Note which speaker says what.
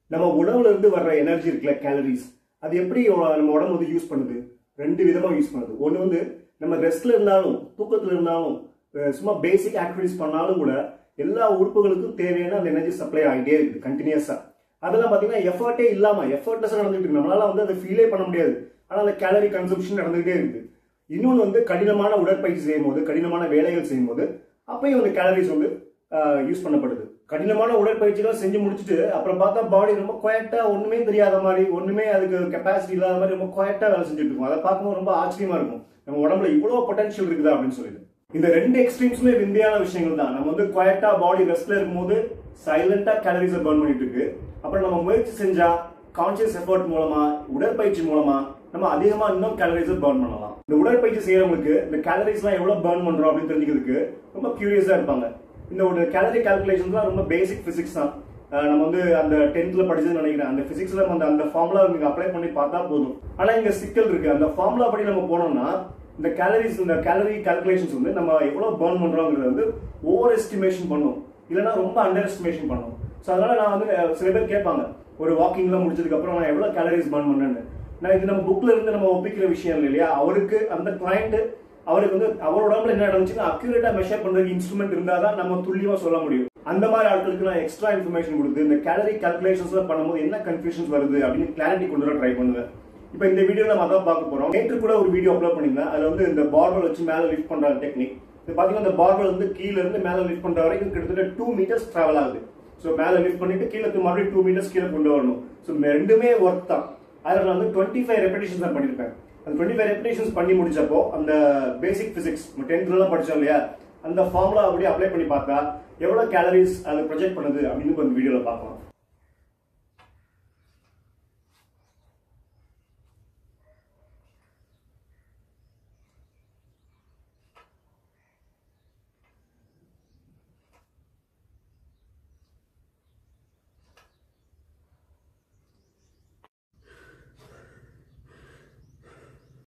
Speaker 1: நம்ம உணவுல இருந்து வர்ற எனர்ஜி இருக்குல்ல கேலரிஸ் அது எப்படி நம்ம உடம்பு வந்து யூஸ் பண்ணுது ரெண்டு விதமா யூஸ் பண்ணுது ஒன்று வந்து நம்ம ரெஸ்ட்ல இருந்தாலும் தூக்கத்துல இருந்தாலும் அஹ் சும்மா பேசிக் ஆக்டிவிட்டிஸ் பண்ணாலும் கூட எல்லா உறுப்புகளுக்கும் தேவையான அந்த எனர்ஜி சப்ளை ஆகிட்டே இருக்குது கண்டினியூஸா அதெல்லாம் பார்த்தீங்கன்னா எஃபர்ட்டே இல்லாம எஃபர்ட்லெஸ் நடந்துட்டு இருக்கு நம்மளால வந்து அதை ஃபீலே பண்ண முடியாது ஆனால் அந்த கேலரி கன்சம்ஷன் நடந்துகிட்டே இருக்குது இன்னொன்று வந்து கடினமான உடற்பயிற்சி செய்யும் போது கடினமான வேலைகள் செய்யும் போது அப்பயும் அந்த கேலரிஸ் வந்து யூஸ் பண்ணப்படுது கடினமான உடற்பயிற்சிகள் செஞ்சு முடிச்சுட்டு அப்புறம் பார்த்தா பாடி ரொம்ப குவாய்ட்டா ஒண்ணுமே தெரியாத மாதிரி ஒண்ணுமே அதுக்கு கெப்பாசிட்டி இல்லாத மாதிரி ரொம்ப குவாய்ட்டா வேலை செஞ்சுட்டு இருக்கும் அதை பார்க்கும்போது ரொம்ப ஆச்சரியமா இருக்கும் நம்ம உடம்புல இவ்வளவு பொட்டன்ஷியல் இருக்குதா அப்படின்னு சொல்லிட்டு இந்த ரெண்டு எக்ஸ்ட்ரீம்ஸுமே விந்தியான விஷயங்கள் தான் நம்ம வந்து குவாய்ட்டா பாடி ரெஸ்ட்ல இருக்கும்போது சைலண்டா கேலரிஸை பர்ன் பண்ணிட்டு இருக்கு அப்புறம் நம்ம முயற்சி செஞ்சா கான்சியஸ் எஃபர்ட் மூலமா உடற்பயிற்சி மூலமா நம்ம அதிகமா இன்னும் கேலரிஸை பர்ன் பண்ணலாம் இந்த உடற்பயிற்சி செய்யறவங்களுக்கு இந்த கேலரிஸ்லாம் எவ்வளவு பர்ன் பண்றோம் அப்படின்னு தெரிஞ்சுக்கிறதுக்கு ரொம்ப கியூரியஸா இருப்பாங்க இந்த ஒரு கேலரி கால்குலேஷன்ஸ்லாம் ரொம்ப பேசிக் பிசிக்ஸ் தான் அஹ் நம்ம வந்து அந்த டென்த்ல படிச்சது நினைக்கிறேன் அந்த பிசிக்ஸ்ல அந்த அந்த ஃபார்முலா நீங்க அப்ளை பண்ணி பார்த்தா போதும் ஆனா இங்க சிக்கல் இருக்கு அந்த ஃபார்முலா படி நம்ம போனோம்னா இந்த கேலரிஸ் இந்த கேலரி கால்குலேஷன்ஸ் வந்து நம்ம எவ்வளவு பர்ன் பண்றோங்கிறது வந்து ஓவர் எஸ்டிமேஷன் பண்ணும் இல்லைன்னா ரொம்ப அண்டர் எஸ்டிமேஷன் பண்ணும் ஸோ அதனால நான் வந்து அஹ், சில பேர் கேட்பாங்க ஒரு வாக்கிங்லாம் முடிச்சதுக்கு அப்புறம் நான் எவ்வளவு கேலரிஸ் பர்ன் பண்ணேன்னு நான் இது நம்ம புக்ல இருந்து நம்ம ஒப்பிக்கிற விஷயம் இல்லை இல்லையா அவருக்கு அந்த கிளைண்ட் அவருக்கு வந்து அவர் உடம்புல என்ன நடந்துச்சுன்னு அக்யூரேட்டா மெஷர் பண்றதுக்கு இன்ஸ்ட்ருமெண்ட் இருந்தாதான் நம்ம துல்லியமா சொல்ல முடியும் அந்த மாதிரி ஆட்களுக்கு நான் எக்ஸ்ட்ரா இன்ஃபர்மேஷன் கொடுத்து இந்த கேலரி கால்குலேஷன்ஸ்ல பண்ணும்போது என்ன கன்ஃபியூஷன்ஸ் வருது அப்படின்னு கிளாரிட்டி கொண்டு வர ட்ரை பண்ணுவேன் இப்போ இந்த வீடியோ நம்ம அதான் பார்க்க போறோம் நேற்று கூட ஒரு வீடியோ அப்லோட் பண்ணிருந்தேன் அதுல வந்து இந்த பார்பல் வச்சு மேல லிஃப்ட் பண்ற டெக்னிக் இது பாத்தீங்கன்னா இந்த பார்பல் வந்து கீழ இருந்து மேல லிஃப்ட் பண்ற வரைக்கும் கிட்டத்தட்ட டூ மீட்டர்ஸ் டிராவல் ஆகுது ஸோ மேல லிஃப்ட் பண்ணிட்டு கீழே இருந்து மறுபடியும் டூ மீட்டர்ஸ் கீழே கொண்டு வரணும் ஸோ ரெண்டுமே ஒர்க் தான் அதில் நான் வந்து டுவெண்ட்டி ஃபைவ் ரெப்படேஷன்ஸ் தான் பண்ணியிருப்பேன் அந்த டுவெண்ட்டி ஃபைவ் ரெப்படேஷன்ஸ் பண்ணி முடிச்சப்போ அந்த பேசிக் பிசிக்ஸ் டென்த்லாம் படிச்சோம் இல்லையா அந்த ஃபார்முலா அப்படியே அப்ளை பண்ணி பார்த்தா எவ்வளவு கேலரிஸ் அது ப்ரொஜெக்ட் பண்ணுது அப்படின்னு இப்போ இந்த வீடியோல பார்க்கலாம்